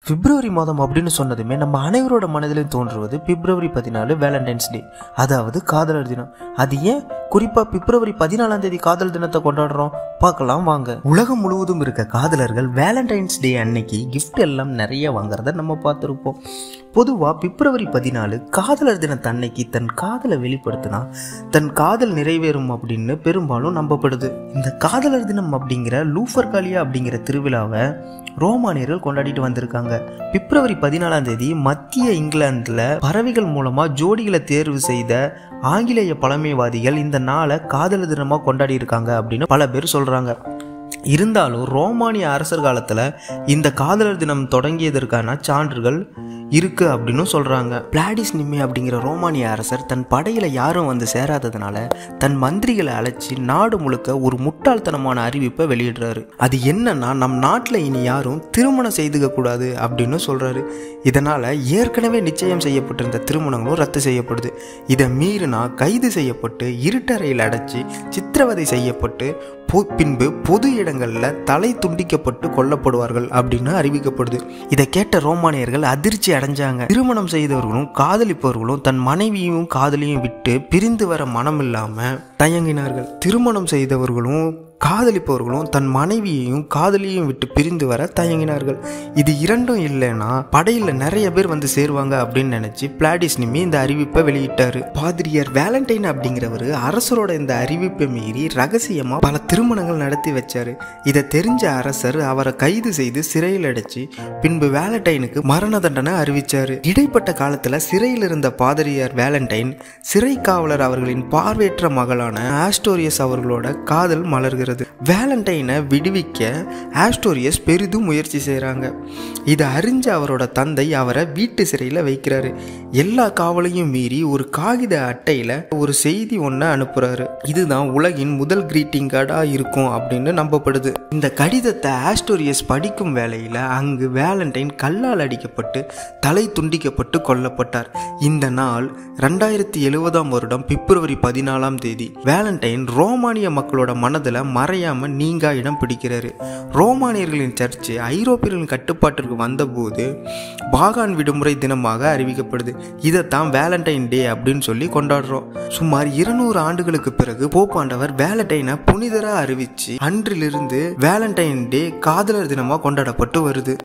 பிப்ரவரி மாதம் அப்படின்னு சொன்னதுமே நம்ம அனைவரோட மனதிலும் தோன்றுவது பிப்ரவரி பதினாலு வேலண்டைன்ஸ் டே அதாவது காதலர் தினம் அது ஏன் குறிப்பா பிப்ரவரி பதினாலாம் தேதி காதல் தினத்தை கொண்டாடுறோம் பார்க்கலாம் வாங்க உலகம் முழுவதும் இருக்க காதலர்கள் வேலண்டைன்ஸ் டே அன்னைக்கு gift எல்லாம் நிறைய வாங்குறத நம்ம பார்த்துருப்போம் பொதுவா பிப்ரவரி பதினாலு காதலர் தினத்து அன்னைக்கு தன் காதலை வெளிப்படுத்தினா தன் காதல் நிறைவேறும் அப்படின்னு பெரும்பாலும் நம்பப்படுது இந்த காதலர் தினம் அப்படிங்கிற லூஃபர்காலியா அப்படிங்கிற திருவிழாவை ரோமானியர்கள் கொண்டாடிட்டு வந்திருக்காங்க பிப்ரவரி பதினாலாம் தேதி மத்திய இங்கிலாந்துல பறவைகள் மூலமா ஜோடிகளை தேர்வு செய்த ஆங்கிலேய பழமைவாதிகள் இந்த நாளை காதலர் தினமா கொண்டாடி இருக்காங்க அப்படின்னு பல பேர் சொல்றாங்க இருந்தாலும் ரோமானிய அரசர் காலத்துல இந்த காதலர் தினம் தொடங்கியதற்கான சான்றுகள் இருக்கு அப்படின்னு சொல்றாங்க பிளாடிஸ் நிம்மி அப்படிங்கிற ரோமானிய அரசர் தன் படையில யாரும் வந்து சேராததுனால தன் மந்திரிகளை அழைச்சி நாடு முழுக்க ஒரு முட்டாள்தனமான அறிவிப்பை வெளியிடுறாரு அது என்னன்னா நம் நாட்டில் இனி யாரும் திருமணம் செய்துக்க கூடாது அப்படின்னு சொல்றாரு இதனால ஏற்கனவே நிச்சயம் செய்யப்பட்டிருந்த திருமணங்களும் ரத்து செய்யப்படுது இதை மீறினா கைது செய்யப்பட்டு இருட்டறையில் அடைச்சி சித்திரவதை செய்யப்பட்டு பொ- பின்பு பொது இடங்களில் தலை துண்டிக்கப்பட்டு கொல்லப்படுவார்கள் அப்படின்னு அறிவிக்கப்படுது இதை கேட்ட ரோமானியர்கள் அதிர்ச்சி அடைஞ்சாங்க திருமணம் செய்தவர்களும் காதலிப்பவர்களும் தன் மனைவியும் காதலியும் விட்டு பிரிந்து வர மனம் இல்லாம தயங்கினார்கள் திருமணம் செய்தவர்களும் காதலிப்பவர்களும் தன் மனைவியையும் காதலியையும் விட்டு பிரிந்து வர தயங்கினார்கள் இது இரண்டும் இல்லைன்னா படையில நிறைய பேர் வந்து சேருவாங்க அப்படின்னு நினைச்சு பிளாடிஸ் நிம்மி இந்த அறிவிப்பை வெளியிட்டாரு பாதிரியார் வேலண்டைன் அப்படிங்கிறவர் அரசரோட இந்த அறிவிப்பை மீறி ரகசியமா பல திருமணங்கள் நடத்தி வச்சாரு இதை தெரிஞ்ச அரசர் அவரை கைது செய்து சிறையில் அடைச்சு பின்பு வேலண்டைனுக்கு மரண தண்டனை அறிவிச்சாரு இடைப்பட்ட காலத்துல சிறையில் இருந்த பாதிரியார் வேலண்டைன் சிறை காவலர் அவர்களின் பார்வையற்ற மகளான ஆஸ்டோரியஸ் அவர்களோட காதல் மலர்கிறது வேலண்டைனை விடுவிக்க ஆஸ்டோரியஸ் பெரிதும் முயற்சி செய்கிறாங்க இதை அறிஞ்ச அவரோட தந்தை அவரை வீட்டு சிறையில் வைக்கிறாரு எல்லா காவலையும் மீறி ஒரு காகித அட்டையில் ஒரு செய்தி ஒன்றை அனுப்புறாரு இதுதான் உலகின் முதல் கிரீட்டிங் கார்டாக இருக்கும் அப்படின்னு நம்பப்படுது இந்த கடிதத்தை ஆஸ்டோரியஸ் படிக்கும் வேளையில் அங்கு வேலண்டைன் கல்லால் அடிக்கப்பட்டு தலை துண்டிக்கப்பட்டு கொல்லப்பட்டார் இந்த நாள் ரெண்டாயிரத்தி எழுவதாம் வருடம் பிப்ரவரி பதினாலாம் தேதி வேலண்டைன் ரோமானிய மக்களோட மனதில் மறையாம நீங்கா இடம் பிடிக்கிறாரு ரோமானியர்களின் சர்ச்சு ஐரோப்பியர்களின் கட்டுப்பாட்டிற்கு வந்தபோது பாகான் விடுமுறை தினமாக அறிவிக்கப்படுது இதைத்தான் வேலண்டைன் டே அப்படின்னு சொல்லி கொண்டாடுறோம் சுமார் இருநூறு ஆண்டுகளுக்கு பிறகு போப்பாண்டவர் வேலண்டைனை புனிதரா அறிவிச்சு அன்றிலிருந்து வேலண்டைன் டே காதலர் தினமா கொண்டாடப்பட்டு வருது